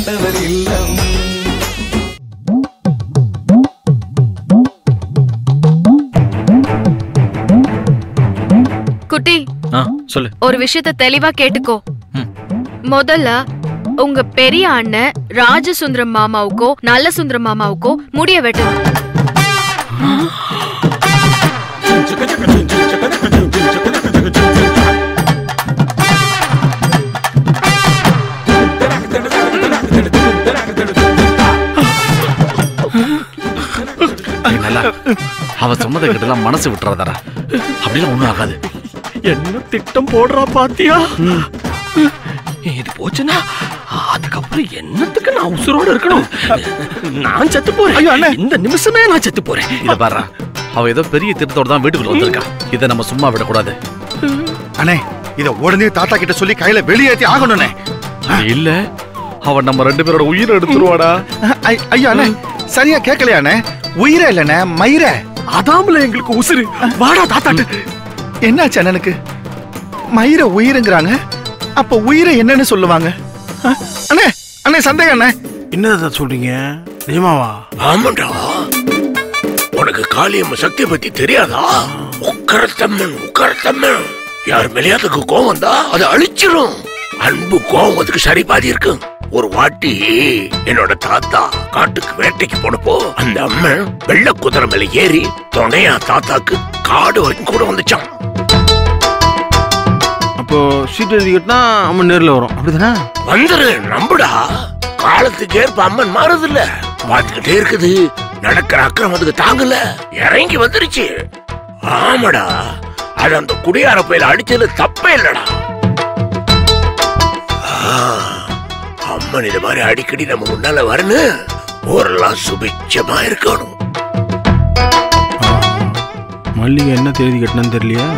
ஆண்டவர் இல்லம் குட்டி ஆ சொல்லு ஒரு விஷயத்த தெளிவா கேட்டுக்கோ ம். முதல்ல உங்க பெரிய அண்ணன் ராஜசுந்தரம் மாமாவுக்கோ நல்ல சுந்தரம் மாமாவுக்கோ முடிய வெட்டணும் ஏய், நல்லா அவ சொன்னதை கிட்டலாம் மனசு விட்டுறாதடா அப்படிலாம் ஒண்ணும் ஆகாது என்ன திட்டம் போடுறா பாத்தியா இது போச்சுன்னா அதுக்கப்புறம் என்னத்துக்கு நான் உசுரோட இருக்கணும் நான் செத்து போறேன் இந்த நிமிஷமே நான் செத்து போறேன் இத பாரு அவ ஏதோ பெரிய திட்டத்தோட தான் வீட்டுக்குள்ள வந்திருக்கா இதை நம்ம சும்மா விடக்கூடாது அண்ணே இத உடனே தாத்தா கிட்ட சொல்லி கையில வெளியேத்தி ஆகணும்ண்ணே இல்ல அவ நம்ம ரெண்டு பேரோட உயிரை எடுத்துருவாடா ஐ- ஐயா அண்ணே சரியா கேட்கலையாண்ணே உயிரே இல்லண்ணே மயிர அதாமல எங்களுக்கு உசுரு வாடா தாத்தாட்டு என்னாச்சு அண்ணனுக்கு மயிர உயிருங்கிறாங்க அப்ப உயிரை என்னன்னு சொல்லுவாங்க அ, அண்ணே அண்ணே சந்தேகம் அண்ணே என்னதான் சொல்றீங்க நிஜமாவா ஆமாண்டா உனக்கு காளியம்ம சக்தியை பத்தி தெரியாதா உக்கரத்தம்மன் உக்கரத்தம்மன் யார் மேலேயாதுக்கு கோவம் தான் அதை அழிச்சிரும் அன்பு கோவம் அதுக்கு சரி பாதி இருக்கு ஒரு வாட்டி என்னோட தாத்தா காட்டுக்கு வேட்டைக்கு போனப்போ அந்த அம்மன் வெள்ள குதிரை மேல ஏறி துணையா தாத்தாக்கு காடு வரைக்கும் கூட வந்துச்சான் அப்போ சீட் எழுதி கட்டினா அம்மன் நேர்ல வரும் அப்படிதானே வந்துரு நம்புடா காலத்துக்கு ஏற்ப அம்மன் மாறுதில்ல பார்த்துக்கிட்டே இருக்குது நடக்கிற அக்கிரம் அதுக்கு தாங்கல இறங்கி வந்துருச்சு ஆமாடா அது அந்த குடியார பயில அடிச்சது தப்பே இல்லடா ஆ, அம்மன் இது மாதிரி அடிக்கடி நம்ம முன்னால வரணும் ஊரெல்லாம் சுபிட்சமா இருக்கணும் மல்லிகை என்ன தேதி கட்டினு தெரியலையா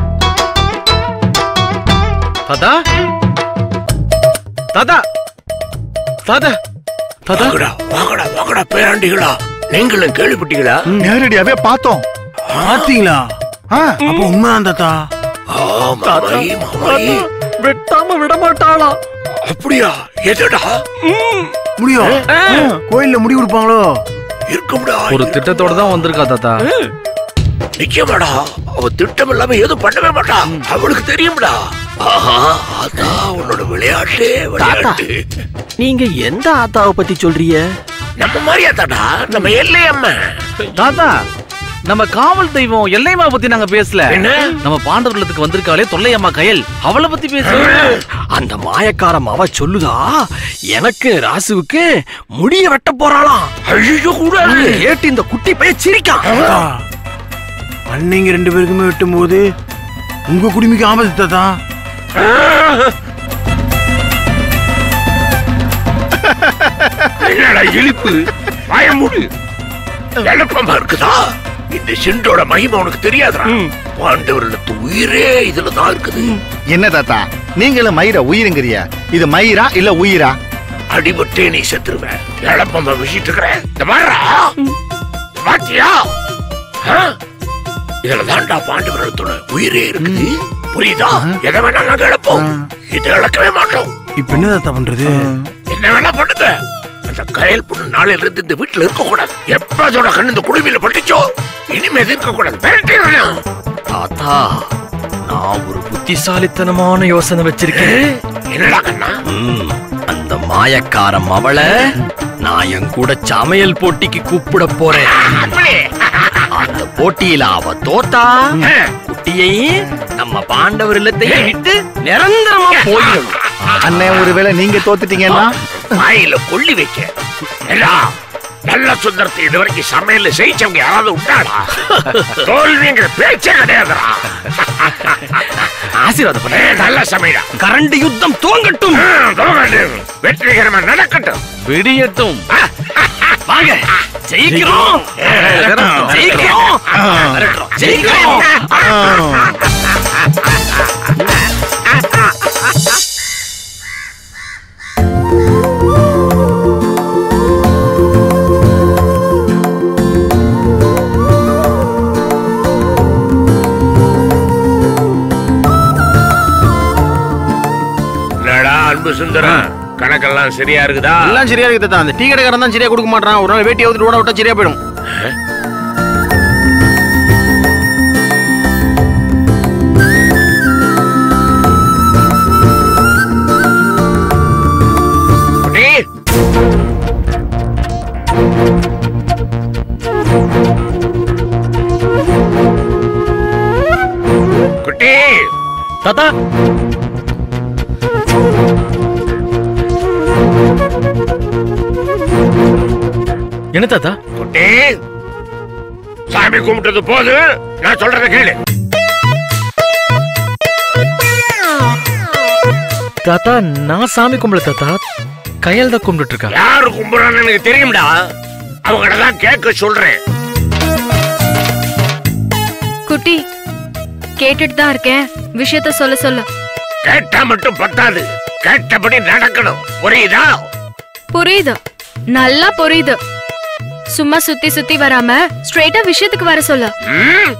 தாத்தா தாத்தா தாத்தா தாத்தா வாங்கடா வாங்கடா வாங்கடா பேராண்டிகளா நீங்களும் கேள்விப்பட்டீங்களா நேரடியாவே பார்த்தோம் பாத்தீங்களா ஆ, அப்போ உண்மைதான் தாத்தா ஆமா மாமாயி, மாமாயி. வெட்டாம விட மாட்டாளா அப்படியா எதுடா முடியும் கோயில்ல முடி கொடுப்பாங்களோ இருக்கும்டா ஒரு திட்டத்தோட தான் வந்திருக்கா தாத்தா நிச்சயமாடா அவ திட்டம் இல்லாம எதுவும் பண்ணவே மாட்டா அவளுக்கு தெரியும்டா ஆஹா அதான் உன்னோட விளையாட்டே விளையாட்டு நீங்க எந்த ஆத்தாவை பத்தி சொல்றீங்க நம்ம மாதிரியாத்தாடா நம்ம எல்லை அம்மா தாத்தா நம்ம காவல் தெய்வம் எல்லையம்மா பத்தி நாங்க பேசல என்ன? நம்ம பாண்டவர்களுக்கு வந்திருக்காளே தொல்லையம்மா கயல் அவளை பத்தி பேசுறோம் அந்த மாயக்கார மாவ சொல்லுதா எனக்கு ராசுவுக்கு முடிய வெட்ட போறாளாம் ஐயோ கூடாது கேட்டு இந்த குட்டி பையன் சிரிக்கான் தாத்தா அன்னைங்க ரெண்டு பேருக்குமே வெட்டும் போது உங்க குடுமிக்கு ஆபத்து தாத்தா என்னடா இழிப்பு பயமுடு எழப்பமா இருக்குதா இந்த சிண்டோட மகிமை உனக்கு தெரியாதுடா பாண்டவர்களுக்கு உயிரே இதுல தான் இருக்குது என்ன தாத்தா நீங்களும் மயிர உயிருங்கிறியா இது மயிரா இல்ல உயிரா அடிபட்டே நீ செத்துருவ எழப்பமா விசிட்டு இருக்கிற இந்த மாதிரிடா பாத்தியா ஆ? இதுல தான்டா பாண்டவர்களோட உயிரே இருக்குது புரியுதா எதை வேணா நாங்க இழப்போம் இதை இழக்கவே மாட்டோம் இப்ப என்ன தாத்தா பண்றது என்ன வேணா பண்ணுங்க அந்த கயல் பொண்ணு நாளையில இருந்து இந்த வீட்டுல இருக்க கூடாது எப்ப அதோட கண்ணு இந்த குடுமையில பட்டுச்சோ இனிமே இது இருக்க கூடாது விரட்டிடணும். தாத்தா நான் ஒரு புத்திசாலித்தனமான யோசனை வச்சிருக்கேன் என்னடா கண்ணா ம், அந்த மாயக்காரம் அவளை நான் என் கூட சமையல் போட்டிக்கு கூப்பிட போறேன் அப்படி. அந்த போட்டியில அவ தோத்தா குட்டியை நம்ம பாண்டவர் இல்லத்தையே விட்டு நிரந்தரமா போயிடும் அண்ணே ஒருவேளை நீங்க தோத்துட்டீங்கன்னா வாயில கொள்ளி வைக்க ஏடா, நல்ல சுந்தரத்தை இது வரைக்கும் சமையல் செய்ச்சவங்க யாராவது உண்டாடா தோல்விங்கிற பேச்சே கிடையாதுடா ஆசீர்வாதம் பண்ண ஏய், நல்ல சமையலா கரண்ட் யுத்தம் துவங்கட்டும் வெற்றிகரமா நடக்கட்டும் விடியட்டும் வாங்க ஜெயிக்கிறோம் ஜெயிக்கிறோம் ஜெயிக்கிறோம் என்னடா அன்பு சுந்தரம் கணக்கெல்லாம் சரியா இருக்குதா எல்லாம் சரியா இருக்கு தாத்தா அந்த டீ கடைக்காரன் தான் சரியா கொடுக்க மாட்டான் ஒரு நாள் வேட்டி அவுத்துட்டு ஓட விட்டா சரியா போயிடும் குட்டி குட்டி தாத்தா என்ன தாத்தா குட்டி சாமி கும்பிட்டது போது நான் சொல்றத கேளு தாத்தா நான் சாமி கும்பல தாத்தா கையால் தான் கும்பிட்டு இருக்கா யாரு கும்பிடுறான்னு எனக்கு தெரியும்டா அவங்ககிட்ட தான் கேட்க சொல்றேன் குட்டி கேட்டுட்டு தான் இருக்கேன் விஷயத்த சொல்ல சொல்ல கேட்டா மட்டும் பத்தாது கேட்டபடி நடக்கணும் புரியுதா புரியுது நல்லா புரியுது சும்மா சுத்தி சுத்தி வராம ஸ்ட்ரெயிட்டா விஷயத்துக்கு வர சொல்ல ம்?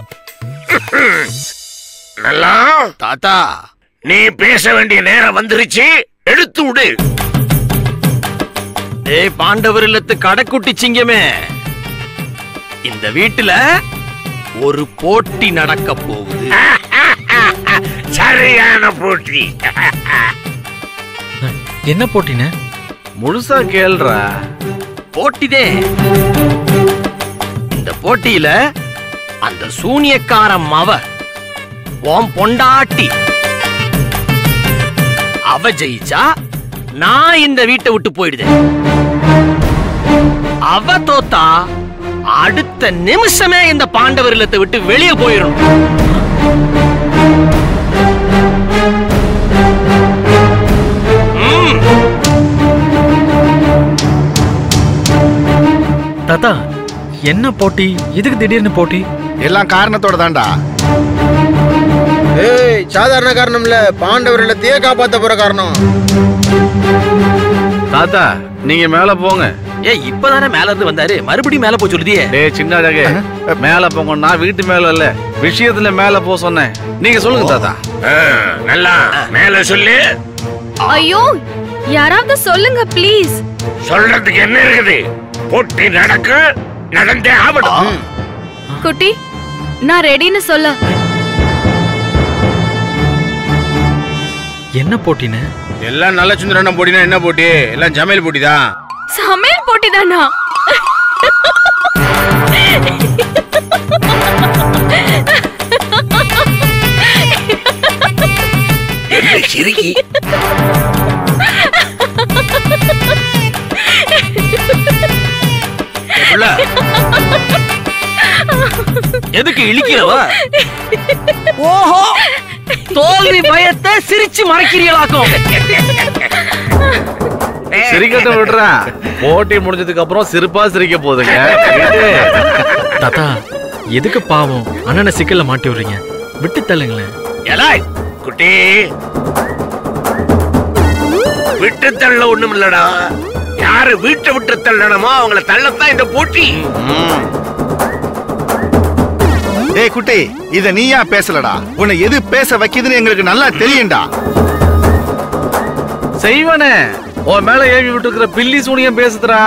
நல்லா தாத்தா நீ பேச வேண்டிய நேரம் வந்துருச்சு எடுத்து விடு ஏய் பாண்டவர் இல்லத்து கடைக்குட்டி சிங்கமே இந்த வீட்டுல ஒரு போட்டி நடக்க போகுது சரியான போட்டி என்ன போட்டின முழுசா கேள்றா போட்டிதே இந்த போட்டியில அந்த சூனியக்கார மவ உன் பொண்டாட்டி அவ ஜெயிச்சா நான் இந்த வீட்டை விட்டு போயிடுதேன் அவ தோத்தா அடுத்த நிமிஷமே இந்த பாண்டவர் இல்லத்தை விட்டு வெளியே போயிடணும் ம் தாத்தா என்ன போட்டி எதுக்கு திடீர்னு போட்டி எல்லாம் காரணத்தோட தான்டா ஏய் சாதாரண காரணம் இல்ல பாண்டவர் இல்லத்தையே காப்பாத்த போற காரணம் தாத்தா நீங்க மேல போங்க ஏய் இப்பதானே மேல இருந்து வந்தாரு மறுபடியும் மேல போய் சொல்லுதியே டேய் சின்ன அழகு மேல போங்க நான் வீட்டு மேல இல்ல விஷயத்துல மேல போ சொன்னேன் நீங்க சொல்லுங்க தாத்தா ஆ, நல்லா மேல சொல்லு ஐயோ யாராவது சொல்லுங்க ப்ளீஸ் சொல்றதுக்கு என்ன இருக்குது போட்டி நடக்க நடந்தே ஆகணும் குட்டி நான் ரெடின்னு சொல்ல என்ன போட்டின எல்லாம் நல்ல சுந்தரண்ணம் போட்டினா என்ன போட்டி எல்லாம் ஜமையல் போட்டி தான் சமையல் போட்டி தானா என்ன சிரிக்கி எதுக்கு இழிக்கிறவ ஓஹோ தோல்வி பயத்தை சிரிச்சு மறைக்கிறீங்களாக்கும் சிரிக்கட்டும் விடுறேன் போட்டி முடிஞ்சதுக்கு அப்புறம் சிரிப்பா சிரிக்க போகுதுங்க விடு. தாத்தா எதுக்கு பாவம் அண்ணனை சிக்கல்ல மாட்டி விடுறீங்க விட்டு தள்ளுங்களேன் எலாய் குட்டி விட்டு தள்ள ஒண்ணும் இல்லடா யாரு வீட்டை விட்டு தள்ளணுமோ அவங்கள தள்ளத்தான் இந்த போட்டி டேய் குட்டி இத நீயா பேசலடா உன்னை எது பேச வைக்குதுன்னு எங்களுக்கு நல்லா தெரியும்டா செய்வனே உன் மேல ஏவி விட்டு இருக்கிற பில்லி சூனியம் பேசுதுடா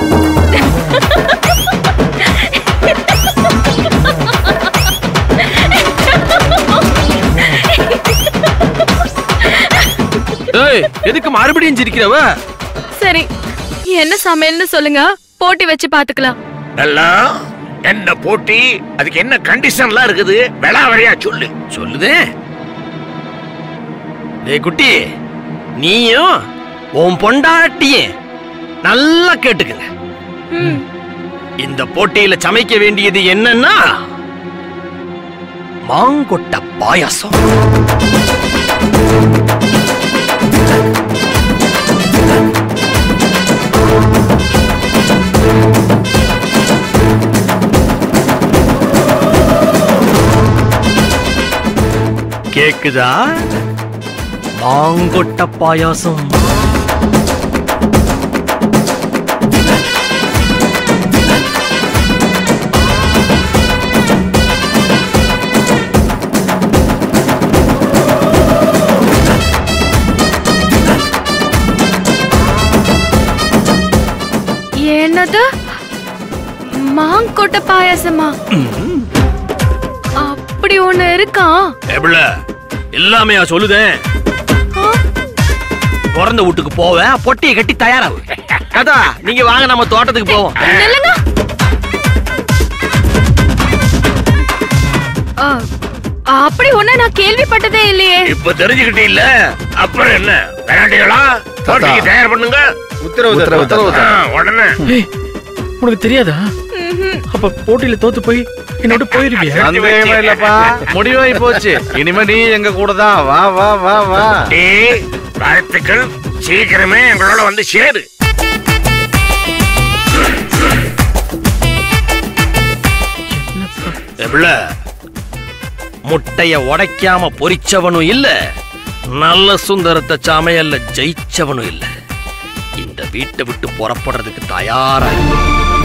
ஏய் எதுக்கு மறுபடியும் சிரிக்கிறவ சரி என்ன சமையல்னு சொல்லுங்க போட்டி வச்சு பாத்துக்கலாம் நல்லா என்ன போட்டி அதுக்கு என்ன கண்டிஷன்லாம் இருக்குது விளாவரியா சொல்லு சொல்லுதே டேய் குட்டி நீயும் உன் பொண்டாட்டியே நல்லா கேட்டுக்குங்க ம், இந்த போட்டியில சமைக்க வேண்டியது என்னன்னா மாங்கொட்ட பாயாசம் கேக்குதா மாங்கொட்ட பாயாசம் என்னது மாங்கொட்டை பாயாசமா அப்படி ஒண்ணு இருக்கா எவ்வள எல்லாமே சொல்லுதேன் பிறந்த வீட்டுக்கு போவேன் பொட்டியை கட்டி தயாராகு கதா நீங்க வாங்க நம்ம தோட்டத்துக்கு போவோம் நில்லுங்க ஆ, அப்படி ஒண்ணு நான் கேள்விப்பட்டதே இல்லையே இப்ப தெரிஞ்சுக்கிட்டே இல்ல அப்புறம் என்ன விளையாட்டுகளா போட்டிக்கு தயார் பண்ணுங்க உத்தரவு உத்தரவு உத்தரவு ஆ, உடனே உனக்கு தெரியாதா அப்ப போட்டியில தோத்து போய் என்னோட போயிருவியா சந்தேகமே இல்லப்பா முடிவாகி போச்சு இனிமே நீ எங்க கூட தான் வா வா வா வா டேய், வாழ்த்துக்கள் சீக்கிரமே எங்களோட வந்து சேரு எவ்வள முட்டைய உடைக்காம பொரிச்சவனும் இல்ல நல்ல சுந்தரத்தை சமையல்ல ஜெயிச்சவனும் இல்ல இந்த வீட்டை விட்டு புறப்படுறதுக்கு தயாரா இரு.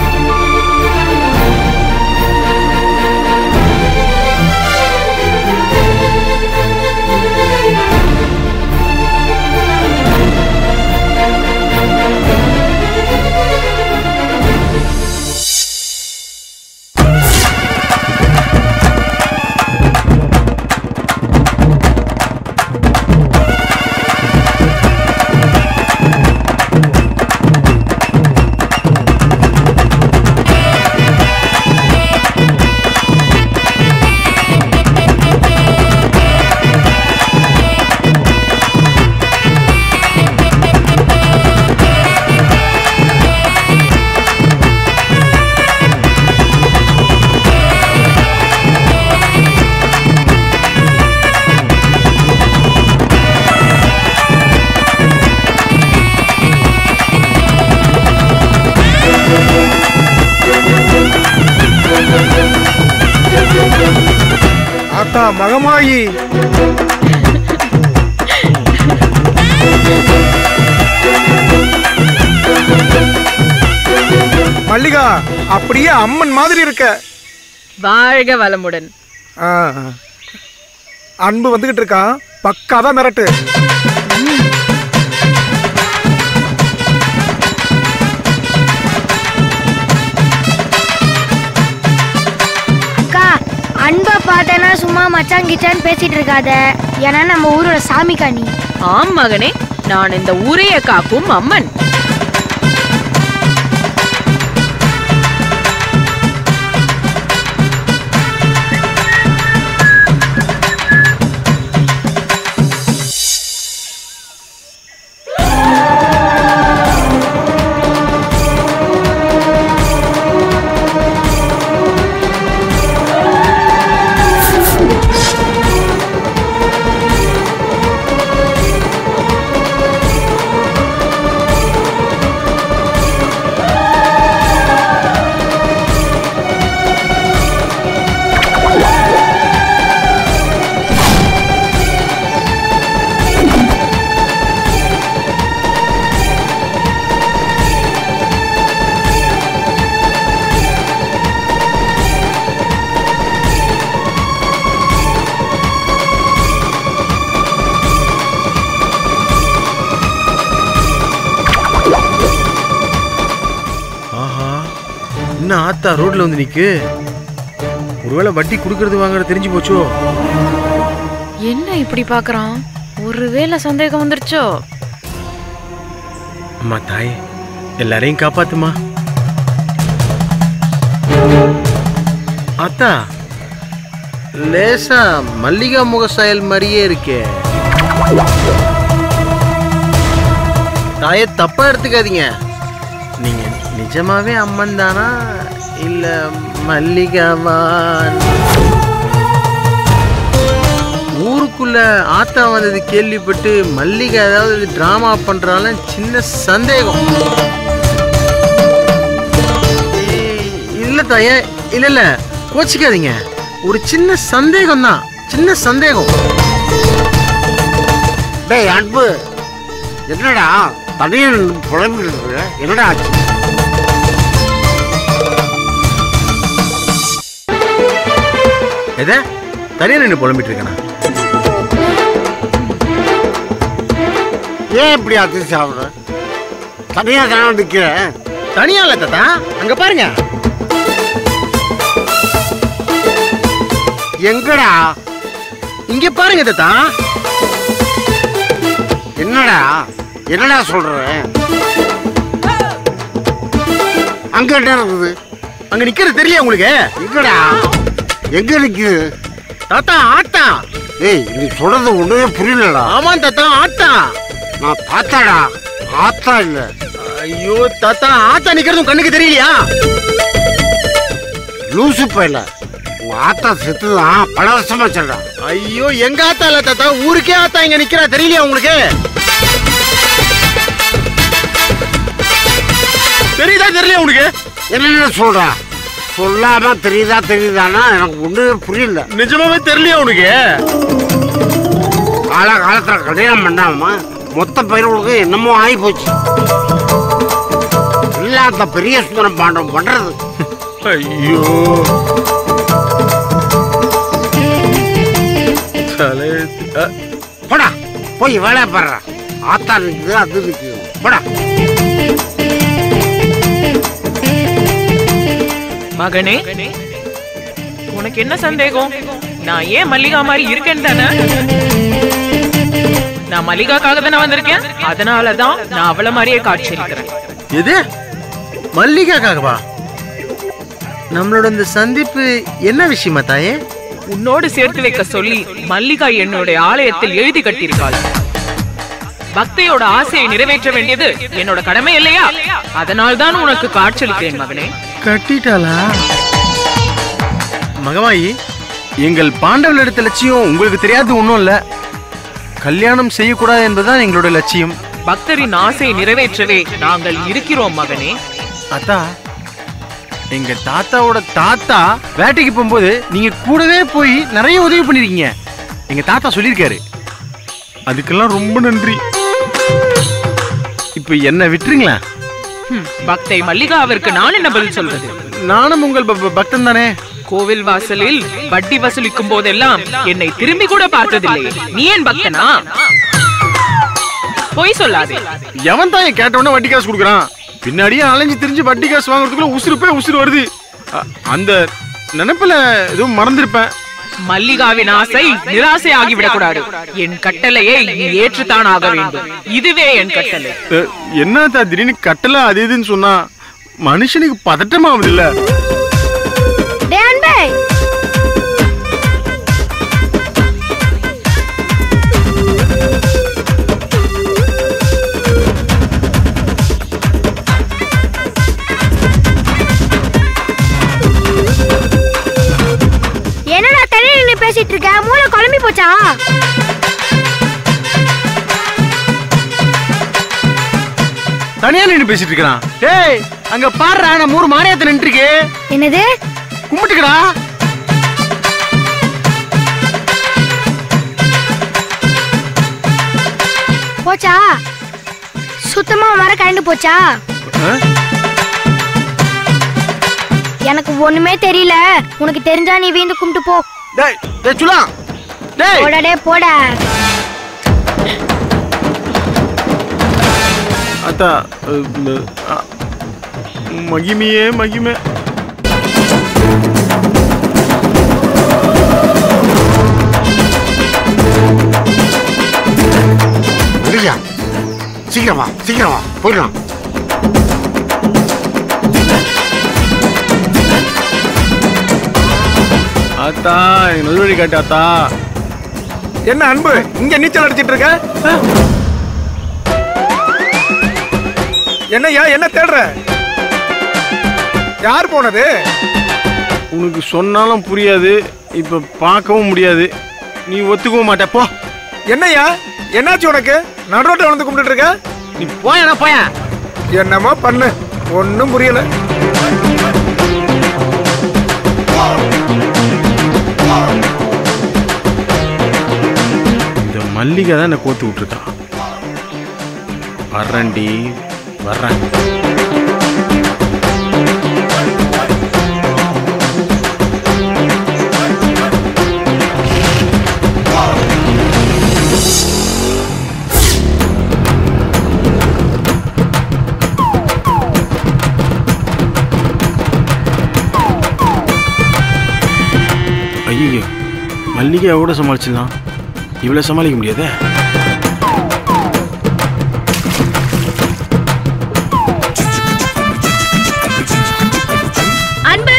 ஆத்தா மகமாயி மல்லிகா அப்படியே அம்மன் மாதிரி இருக்க வாழ்க வளமுடன் ஆ, ஆ. அன்பு வந்துகிட்டு இருக்கான் பக்காதான் மிரட்டு அக்கா அன்பா பார்த்தேன்னா சும்மா மச்சான் கிச்சான் பேசிட்டு இருக்காத ஏன்னா நம்ம ஊரோட சாமி காணி ஆம் மகனே நான் இந்த ஊரைய காக்கும் அம்மன் ஆஹா என்ன ஆத்தா ரோட்ல வந்து நிக்கு ஒருவேளை வட்டி கொடுக்கறது வாங்குறது தெரிஞ்சு போச்சோ என்ன இப்படி பாக்குறான் ஒருவேளை சந்தேகம் வந்துருச்சோ அம்மா தாய் எல்லாரையும் காப்பாத்துமா அத்தா லேசா மல்லிகா முக சாயல் மாதிரியே இருக்கே தாய தப்பா எடுத்துக்காதீங்க நீங்க நிஜமாவே அம்மன் தானா இல்ல மல்லிகாவான் ஊருக்குள்ள ஆத்தா வந்தது கேள்விப்பட்டு மல்லிகை ஏதாவது டிராமா பண்றாலும் சின்ன சந்தேகம் ஏய், இல்ல தாயே இல்ல இல்ல கோச்சிக்காதீங்க ஒரு சின்ன சந்தேகம் தான் சின்ன சந்தேகம் டேய் அன்பு என்னடா தனியா புலம்பிட்டு இருக்க என்னடா ஆச்சு எத தனியா நின்று புலம்பிட்டு இருக்கேனா ஏன் இப்படி அதிர்ச்சி ஆகுற தனியா தானே நிற்கிற தனியா இல்ல தாத்தா அங்க பாருங்க எங்கடா இங்க பாருங்க தாத்தா என்னடா என்னடா சொல்ற அங்க என்ன இருக்குது அங்க நிக்கிறது தெரியல உங்களுக்கு எங்கடா எங்க நிக்குது தாத்தா ஆட்டா ஏய் நீ சொல்றது ஒண்ணுமே புரியலடா ஆமா தாத்தா ஆட்டா நான் பார்த்தாடா ஆத்தா இல்ல ஐயோ தாத்தா ஆட்டா நிக்கிறது கண்ணுக்கு தெரியலையா லூசு பையல உங்க ஆத்தா செத்துதான் பல வருஷமா சொல்றா ஐயோ எங்க ஆத்தா இல்ல தாத்தா ஊருக்கே ஆத்தா இங்க நிக்கிறா தெரியலையா உங்களுக்கு தெரியுதா தெரியலையா உங்களுக்கு என்னென்ன சொல்றா சொல்லாம தெரியுதா தெரியுதானா எனக்கு ஒண்ணுமே புரியல நிஜமாவே தெரியலையா உனக்கு கால காலத்துல கல்யாணம் பண்ணாம மொத்த பயிர்களுக்கு என்னமோ ஆகி போச்சு இல்லாத பெரிய சுந்தரம் பாண்டம் பண்றது ஐயோ தலை அ, போடா போய் வேலையை பாடுற ஆத்தா நிக்குது அது நிக்குது போடா மகனே உனக்கு என்ன சந்தேகம் நான் ஏன் மல்லிகா மாதிரி இருக்கேன்னு தானே நான் மல்லிகாக்காக தானே வந்திருக்கேன் அதனாலதான் நான் அவள மாதிரியே காட்சி அளிக்கிறேன் எது மல்லிகாக்காகவா நம்மளோட இந்த சந்திப்பு என்ன விஷயமா தாயே உன்னோடு சேர்த்து வைக்க சொல்லி மல்லிகா என்னுடைய ஆலயத்தில் எழுதி கட்டியிருக்காள் பக்தையோட ஆசையை நிறைவேற்ற வேண்டியது என்னோட கடமை இல்லையா அதனால்தான் உனக்கு காட்சியளிக்கிறேன் மகனே கட்டிட்டாளா மகமாயி எங்கள் பாண்டவர்கள் எடுத்த லட்சியம் உங்களுக்கு தெரியாது ஒன்றும் இல்ல கல்யாணம் செய்யக்கூடாது என்பதுதான் எங்களோட லட்சியம் பக்தரின் ஆசையை நிறைவேற்றவே நாங்கள் இருக்கிறோம் மகனே அத்தா எங்க தாத்தாவோட தாத்தா வேட்டைக்கு போகும்போது நீங்க கூடவே போய் நிறைய உதவி பண்ணிருக்கீங்க எங்க தாத்தா சொல்லியிருக்காரு அதுக்கெல்லாம் ரொம்ப நன்றி இப்ப என்ன விட்டுருங்களா ஹம், பக்தை மல்லிகாவிற்கு நான் என்ன பதில் சொல்றது நானும் உங்கள் ப- ப- பக்தன் தானே கோவில் வாசலில் வட்டி வசூலிக்கும் போதெல்லாம் என்னை திரும்பி கூட பார்த்ததில்லை நீ ஏன் பக்தனா பொய் சொல்லாதே எவன் தான் கேட்ட உடனே வட்டி காசு கொடுக்குறான் பின்னாடியே அலைஞ்சு திரிஞ்சு வட்டி காசு வாங்குறதுக்குள்ள உசுறு போய் உசுறு வருது அ- அந்த நினைப்புல எதுவும் மறந்திருப்பேன் மல்லிகாவின் ஆசை நிராசை ஆகிவிடக் கூடாது என் கட்டளையை நீ ஏற்றுத்தான் ஆக வேண்டும் இதுவே என் கட்டளை அ, என்ன தா திடீர்னு கட்டல அது இதுன்னு சொன்னா மனுஷனுக்கு பதட்டமாவது இல்ல டே அன்பே என்னடா தனியா நின்னு பேசிட்டு இருக்க மூளை குழம்பி போச்சா தனியா நின்னு பேசிட்டு இருக்கிறான் டேய் அங்க பாடுறா நான் மூணு மானியத்தை நின்று இருக்கு என்னது கும்பிட்டுக்கடா போச்சா சுத்தமா மர கரண்டு போச்சா எனக்கு ஒண்ணுமே தெரியல உனக்கு தெரிஞ்சா நீ வீந்து கும்பிட்டு போ டேய் டேய் சுலா டேய் போடா போடா அத்தா அ, ம- அ, மகிமையே மகிமை மல்லிகா சீக்கிரம் வா சீக்கிரம் வா போயிடலாம் அத்தா எனக்கு நல்வழி காட்டு அத்தா என்ன அன்பு இங்க நீச்சல் அடிச்சிட்டு இருக்க ஆ? என்னய்யா என்ன தேடுற யார் போனது உனக்கு சொன்னாலும் புரியாது இப்ப பார்க்கவும் முடியாது நீ ஒத்துக்கவும் மாட்ட போ என்னய்யா என்னாச்சு உனக்கு நடுரோட்டை வந்து கும்பிட்டு இருக்க நீ போயனா போய என்னமா பண்ணு ஒன்னும் புரியல இந்த மல்லிகை தான் என்னை கோத்து விட்டுருக்கான் வர்றேன்டி வர்றேன் வித்யா கூட சமாளிச்சிடலாம் இவ்வளோ சமாளிக்க முடியாதே அன்பு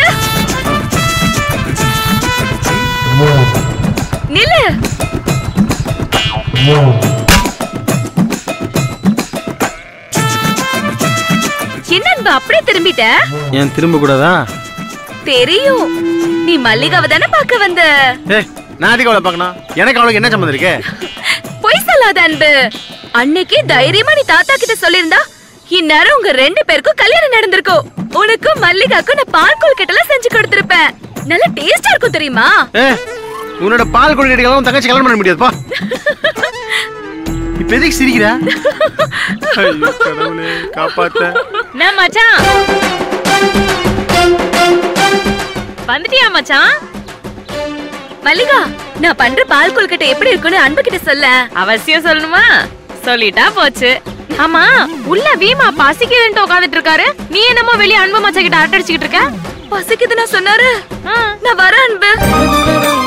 நில்லு என்ன அன்பு அப்படியே திரும்பிட்ட ஏன் திரும்ப கூடாதா தெரியும் நீ மல்லிகாவை தானே பார்க்க வந்த ஏ நான் அதிக அவளை பார்க்கணும் எனக்கு அவளுக்கு என்ன சம்மந்தம் இருக்கு பொய் சொல்லாத அன்பு அன்னைக்கு தைரியமா நீ தாத்தா கிட்ட சொல்லிருந்தா இந்நேரம் உங்க ரெண்டு பேருக்கும் கல்யாணம் நடந்திருக்கும் உனக்கும் மல்லிகாக்கும் நான் பால் கொழுக்கட்டெல்லாம் செஞ்சு கொடுத்திருப்பேன் நல்ல டேஸ்டா இருக்கும் தெரியுமா ஏ உன்னோட பால் கொள்கைகளும் தங்கச்சி கல்யாணம் பண்ண முடியாதுப்பா இப்ப எதுக்கு சிரிக்கிறா ஐயோ கடவுளே காப்பாத்த என்ன மச்சான் வந்துட்டியா மச்சான் மல்லிகா நான் பண்ற பால் கொழுக்கட்டை எப்படி இருக்குன்னு அன்பு கிட்ட சொல்ல அவசியம் சொல்லணுமா சொல்லிட்டா போச்சு ஆமா உள்ள வீமா பசிக்குதுன்ட்டு உட்காந்துட்டு இருக்காரு நீ என்னமோ வெளிய அன்பு மச்சா கிட்ட அரட்டடிச்சுக்கிட்டு இருக்க பசிக்குதுன்னு சொன்னாரு நான் வரேன் அன்பு